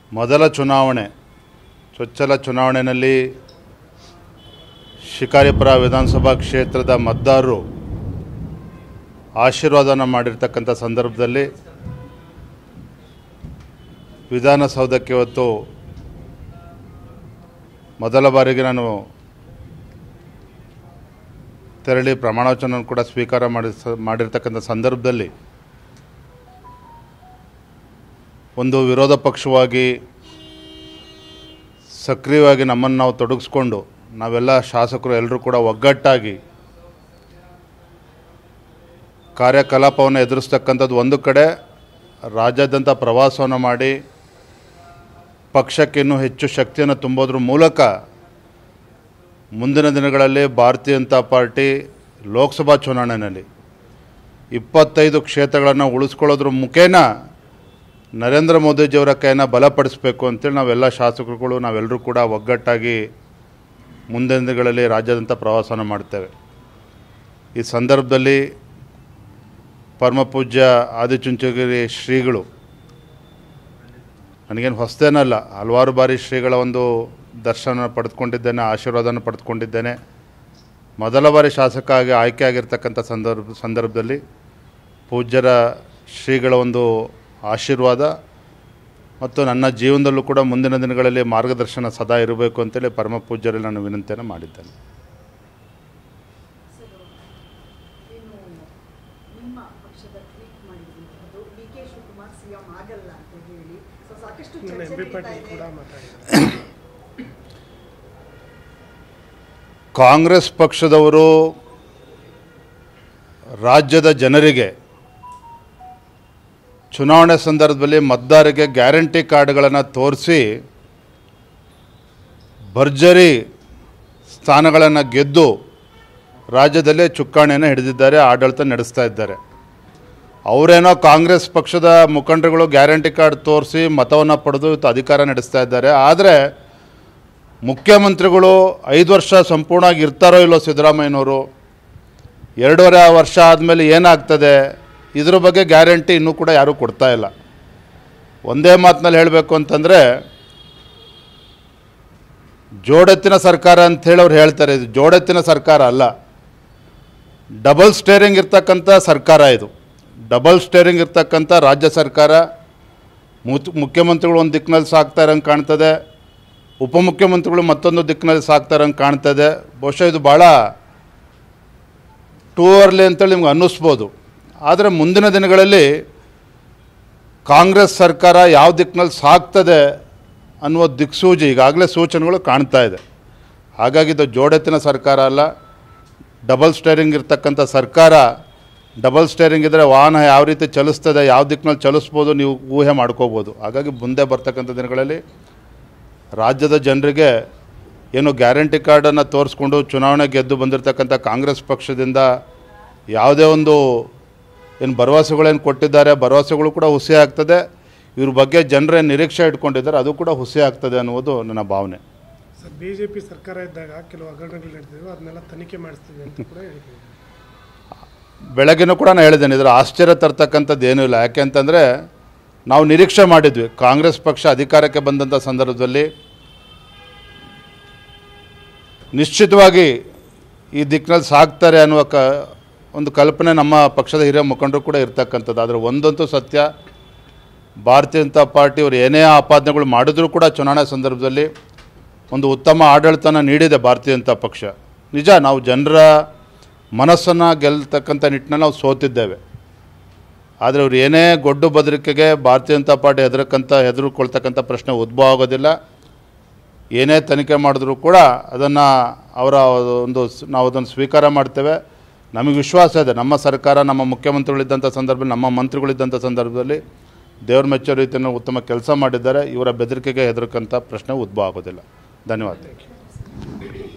ಮೊದಲ ಚುನಾವಣೆ ಚೊಚ್ಚಲ ಚುನಾವಣೆಯಲ್ಲಿ ಶಿಕಾರಿಪುರ ವಿಧಾನಸಭಾ ಕ್ಷೇತ್ರದ ಮತದಾರರು ಆಶೀರ್ವಾದನ ಮಾಡಿರ್ತಕ್ಕಂಥ ಸಂದರ್ಭದಲ್ಲಿ ವಿಧಾನಸೌಧಕ್ಕೆ ಇವತ್ತು ಮೊದಲ ಬಾರಿಗೆ ನಾನು ತೆರಳಿ ಪ್ರಮಾಣವಚನ ಕೂಡ ಸ್ವೀಕಾರ ಮಾಡಿ ಮಾಡಿರ್ತಕ್ಕಂಥ ಸಂದರ್ಭದಲ್ಲಿ ಒಂದು ವಿರೋಧ ಪಕ್ಷವಾಗಿ ಸಕ್ರಿಯವಾಗಿ ನಮ್ಮನ್ನು ನಾವು ತೊಡಗಿಸ್ಕೊಂಡು ನಾವೆಲ್ಲ ಶಾಸಕರು ಎಲ್ಲರೂ ಕೂಡ ಒಗ್ಗಟ್ಟಾಗಿ ಕಾರ್ಯಕಲಾಪವನ್ನು ಎದುರಿಸ್ತಕ್ಕಂಥದ್ದು ಒಂದು ಕಡೆ ರಾಜ್ಯಾದ್ಯಂತ ಪ್ರವಾಸವನ್ನು ಮಾಡಿ ಪಕ್ಷಕ್ಕೆ ಇನ್ನೂ ಹೆಚ್ಚು ಶಕ್ತಿಯನ್ನು ತುಂಬೋದ್ರ ಮೂಲಕ ಮುಂದಿನ ದಿನಗಳಲ್ಲಿ ಭಾರತೀಯ ಜನತಾ ಪಾರ್ಟಿ ಲೋಕಸಭಾ ಚುನಾವಣೆಯಲ್ಲಿ ಇಪ್ಪತ್ತೈದು ಕ್ಷೇತ್ರಗಳನ್ನು ಉಳಿಸ್ಕೊಳ್ಳೋದ್ರ ಮುಖೇನ ನರೇಂದ್ರ ಮೋದಿಜಿಯವರ ಕೈನ ಬಲಪಡಿಸಬೇಕು ಅಂತೇಳಿ ನಾವೆಲ್ಲ ಶಾಸಕರುಗಳು ನಾವೆಲ್ಲರೂ ಕೂಡ ಒಗ್ಗಟ್ಟಾಗಿ ಮುಂದಿನ ದಿನಗಳಲ್ಲಿ ರಾಜ್ಯಾದ್ಯಂತ ಪ್ರವಾಸನ ಮಾಡ್ತೇವೆ ಈ ಸಂದರ್ಭದಲ್ಲಿ ಪರಮಪೂಜ್ಯ ಆದಿಚುಂಚಗಿರಿ ಶ್ರೀಗಳು ನನಗೇನು ಹೊಸದೇನಲ್ಲ ಹಲವಾರು ಬಾರಿ ಶ್ರೀಗಳ ಒಂದು ದರ್ಶನ ಪಡೆದುಕೊಂಡಿದ್ದೇನೆ ಆಶೀರ್ವಾದನ ಪಡೆದುಕೊಂಡಿದ್ದೇನೆ ಮೊದಲ ಬಾರಿ ಶಾಸಕ ಆಗಿ ಆಯ್ಕೆ ಆಗಿರ್ತಕ್ಕಂಥ ಸಂದರ್ಭ ಸಂದರ್ಭದಲ್ಲಿ ಪೂಜ್ಯರ ಶ್ರೀಗಳ ಒಂದು ಆಶೀರ್ವಾದ ಮತ್ತು ನನ್ನ ಜೀವನದಲ್ಲೂ ಕೂಡ ಮುಂದಿನ ದಿನಗಳಲ್ಲಿ ಮಾರ್ಗದರ್ಶನ ಸದಾ ಇರಬೇಕು ಅಂತೇಳಿ ಪರಮ ಪೂಜ್ಯರಲ್ಲಿ ನಾನು ವಿನಂತಿಯನ್ನು ಮಾಡಿದ್ದೇನೆ ಏನು ನಿಮ್ಮ ಪಕ್ಷದ ಟ್ವೀಟ್ ಮಾಡಿರುವಂತಹದ್ದು ಡಿ ಕೆ ಶಿವಕುಮಾರ್ ಸಿಎಂ ಆಗಲ್ಲ ಅಂತ ಹೇಳಿ ಸೊ ಸಾಕಷ್ಟು ನನ್ನ ಚರ್ಚೆ ಎಂ ಬಿ ನಡೀತಾ ಪಾಟೀಲ್ ಇದೆ ಕೂಡ ಮಾತಾಡಿದ್ದಾರೆ ಕಾಂಗ್ರೆಸ್ ಪಕ್ಷದವರು ರಾಜ್ಯದ ಜನರಿಗೆ ಚುನಾವಣೆ ಸಂದರ್ಭದಲ್ಲಿ ಮತದಾರರಿಗೆ ಗ್ಯಾರಂಟಿ ಕಾರ್ಡ್ಗಳನ್ನು ತೋರಿಸಿ ಭರ್ಜರಿ ಸ್ಥಾನಗಳನ್ನು ಗೆದ್ದು ರಾಜ್ಯದಲ್ಲೇ ಚುಕ್ಕಾಣಿಯನ್ನು ಹಿಡಿದಿದ್ದಾರೆ ಆಡಳಿತ ನಡೆಸ್ತಾ ಇದ್ದಾರೆ ಅವರೇನೋ ಕಾಂಗ್ರೆಸ್ ಪಕ್ಷದ ಮುಖಂಡರುಗಳು ಗ್ಯಾರಂಟಿ ಕಾರ್ಡ್ ತೋರಿಸಿ ಮತವನ್ನು ಪಡೆದು ಇವತ್ತು ಅಧಿಕಾರ ನಡೆಸ್ತಾ ಇದ್ದಾರೆ ಆದರೆ ಮುಖ್ಯಮಂತ್ರಿಗಳು ಐದು ವರ್ಷ ಸಂಪೂರ್ಣವಾಗಿ ಇರ್ತಾರೋ ಇಲ್ಲೋ ಸಿದ್ದರಾಮಯ್ಯನವರು ಎರಡೂವರೆ ವರ್ಷ ಆದಮೇಲೆ ಏನಾಗ್ತದೆ ಇದ್ರ ಬಗ್ಗೆ ಗ್ಯಾರಂಟಿ ಇನ್ನೂ ಕೂಡ ಯಾರೂ ಕೊಡ್ತಾ ಇಲ್ಲ ಒಂದೇ ಮಾತಿನಲ್ಲಿ ಹೇಳಬೇಕು ಅಂತಂದರೆ ಜೋಡೆತ್ತಿನ ಸರ್ಕಾರ ಅಂಥೇಳಿ ಅವ್ರು ಹೇಳ್ತಾರೆ ಇದು ಜೋಡೆತ್ತಿನ ಸರ್ಕಾರ ಅಲ್ಲ ಡಬಲ್ ಸ್ಟೇರಿಂಗ್ ಇರ್ತಕ್ಕಂಥ ಸರ್ಕಾರ ಇದು ಡಬಲ್ ಸ್ಟೇರಿಂಗ್ ಇರ್ತಕ್ಕಂಥ ರಾಜ್ಯ ಸರ್ಕಾರ ಮುತ್ ಮುಖ್ಯಮಂತ್ರಿಗಳು ಒಂದು ದಿಕ್ಕಿನಲ್ಲಿ ಸಾಕ್ತಾ ಇರೋಂಗೆ ಕಾಣ್ತದೆ ಉಪಮುಖ್ಯಮಂತ್ರಿಗಳು ಮತ್ತೊಂದು ದಿಕ್ಕಿನಲ್ಲಿ ಸಾಕ್ತಾ ಇರೋಂಗೆ ಕಾಣ್ತದೆ ಬಹುಶಃ ಇದು ಭಾಳ ಟೂ ಅರ್ಲಿ ಅಂತೇಳಿ ನಿಮ್ಗೆ ಅನ್ನಿಸ್ಬೋದು ಆದರೆ ಮುಂದಿನ ದಿನಗಳಲ್ಲಿ ಕಾಂಗ್ರೆಸ್ ಸರ್ಕಾರ ಯಾವ ದಿಕ್ಕಿನಲ್ಲಿ ಸಾಕ್ತದೆ ಅನ್ನುವ ದಿಕ್ಸೂಚಿ ಈಗಾಗಲೇ ಸೂಚನೆಗಳು ಕಾಣ್ತಾ ಇದೆ ಹಾಗಾಗಿ ಇದು ಜೋಡೆತ್ತಿನ ಸರ್ಕಾರ ಅಲ್ಲ ಡಬಲ್ ಸ್ಟೇರಿಂಗ್ ಇರ್ತಕ್ಕಂಥ ಸರ್ಕಾರ ಡಬಲ್ ಸ್ಟೇರಿಂಗ್ ಇದ್ದರೆ ವಾಹನ ಯಾವ ರೀತಿ ಚಲಿಸ್ತದೆ ಯಾವ ದಿಕ್ಕಿನಲ್ಲಿ ಚಲಿಸ್ಬೋದು ನೀವು ಊಹೆ ಮಾಡ್ಕೋಬೋದು ಹಾಗಾಗಿ ಮುಂದೆ ಬರ್ತಕ್ಕಂಥ ದಿನಗಳಲ್ಲಿ ರಾಜ್ಯದ ಜನರಿಗೆ ಏನು ಗ್ಯಾರಂಟಿ ಕಾರ್ಡನ್ನು ತೋರಿಸ್ಕೊಂಡು ಚುನಾವಣೆ ಗೆದ್ದು ಬಂದಿರತಕ್ಕಂಥ ಕಾಂಗ್ರೆಸ್ ಪಕ್ಷದಿಂದ ಯಾವುದೇ ಒಂದು ಏನು ಭರವಸೆಗಳೇನು ಕೊಟ್ಟಿದ್ದಾರೆ ಭರವಸೆಗಳು ಕೂಡ ಹುಸಿ ಆಗ್ತದೆ ಇವ್ರ ಬಗ್ಗೆ ಜನರೇ ನಿರೀಕ್ಷೆ ಇಟ್ಕೊಂಡಿದ್ದಾರೆ ಅದು ಕೂಡ ಹುಸಿ ಆಗ್ತದೆ ಅನ್ನುವುದು ನನ್ನ ಭಾವನೆ ಸರ್ ಬಿಜೆಪಿ ಸರ್ಕಾರ ಇದ್ದಾಗ ಕೆಲವು ಹಗರಣಗಳು ನಡೆದಿದ್ವು ಅದನ್ನೆಲ್ಲ ತನಿಖೆ ಮಾಡಿಸ್ತೀವಿ ಅಂತ ಕೂಡ ಹೇಳಿದ್ರು ಬೆಳಗ್ಗೆನೂ ಕೂಡ ನಾನು ಹೇಳಿದ್ದೇನೆ ಇದರ ಆಶ್ಚರ್ಯ ತರ್ತಕ್ಕಂಥದ್ದು ಏನೂ ಇಲ್ಲ ಯಾಕೆಂತಂದರೆ ನಾವು ನಿರೀಕ್ಷೆ ಮಾಡಿದ್ವಿ ಕಾಂಗ್ರೆಸ್ ಪಕ್ಷ ಅಧಿಕಾರಕ್ಕೆ ಬಂದಂಥ ಸಂದರ್ಭದಲ್ಲಿ ನಿಶ್ಚಿತವಾಗಿ ಈ ದಿಕ್ಕಿನಲ್ಲಿ ಸಾಗ್ತಾರೆ ಅನ್ನುವ ಕ ಒಂದು ಕಲ್ಪನೆ ನಮ್ಮ ಪಕ್ಷದ ಹಿರಿಯ ಮುಖಂಡರು ಕೂಡ ಇರ್ತಕ್ಕಂಥದ್ದು ಆದರೆ ಒಂದಂತೂ ಸತ್ಯ ಭಾರತೀಯ ಜನತಾ ಪಾರ್ಟಿ ಅವರು ಏನೇ ಆಪಾದನೆಗಳು ಮಾಡಿದ್ರೂ ಕೂಡ ಚುನಾವಣೆ ಸಂದರ್ಭದಲ್ಲಿ ಒಂದು ಉತ್ತಮ ಆಡಳಿತನ ನೀಡಿದೆ ಭಾರತೀಯ ಜನತಾ ಪಕ್ಷ ನಿಜ ನಾವು ಜನರ ಮನಸ್ಸನ್ನು ಗೆಲ್ತಕ್ಕಂಥ ನಿಟ್ಟಿನಲ್ಲಿ ನಾವು ಸೋತಿದ್ದೇವೆ ಆದರೆ ಅವ್ರು ಏನೇ ಗೊಡ್ಡು ಬದರಿಕೆಗೆ ಭಾರತೀಯ ಜನತಾ ಪಾರ್ಟಿ ಹೆದರಕ್ಕಂಥ ಹೆದರ್ಕೊಳ್ತಕ್ಕಂಥ ಪ್ರಶ್ನೆ ಉದ್ಭವ ಆಗೋದಿಲ್ಲ ಏನೇ ತನಿಖೆ ಮಾಡಿದ್ರೂ ಕೂಡ ಅದನ್ನು ಅವರ ಒಂದು ಸ್- ನಾವು ಅದನ್ನು ಸ್ವೀಕಾರ ಮಾಡ್ತೇವೆ ನಮಗೆ ವಿಶ್ವಾಸ ಇದೆ ನಮ್ಮ ಸರ್ಕಾರ ನಮ್ಮ ಮುಖ್ಯಮಂತ್ರಿಗಳಿದ್ದಂಥ ಸಂದರ್ಭದಲ್ಲಿ ನಮ್ಮ ಮಂತ್ರಿಗಳಿದ್ದಂಥ ಸಂದರ್ಭದಲ್ಲಿ ದೇವ್ರ ಮೆಚ್ಚೋ ರೀತಿಯನ್ನು ಉತ್ತಮ ಕೆಲಸ ಮಾಡಿದ್ದಾರೆ ಇವರ ಬೆದರಿಕೆಗೆ ಹೆದರ್ಕಂಥ ಪ್ರಶ್ನೆ ಉದ್ಭವ ಆಗೋದಿಲ್ಲ ಧನ್ಯವಾದ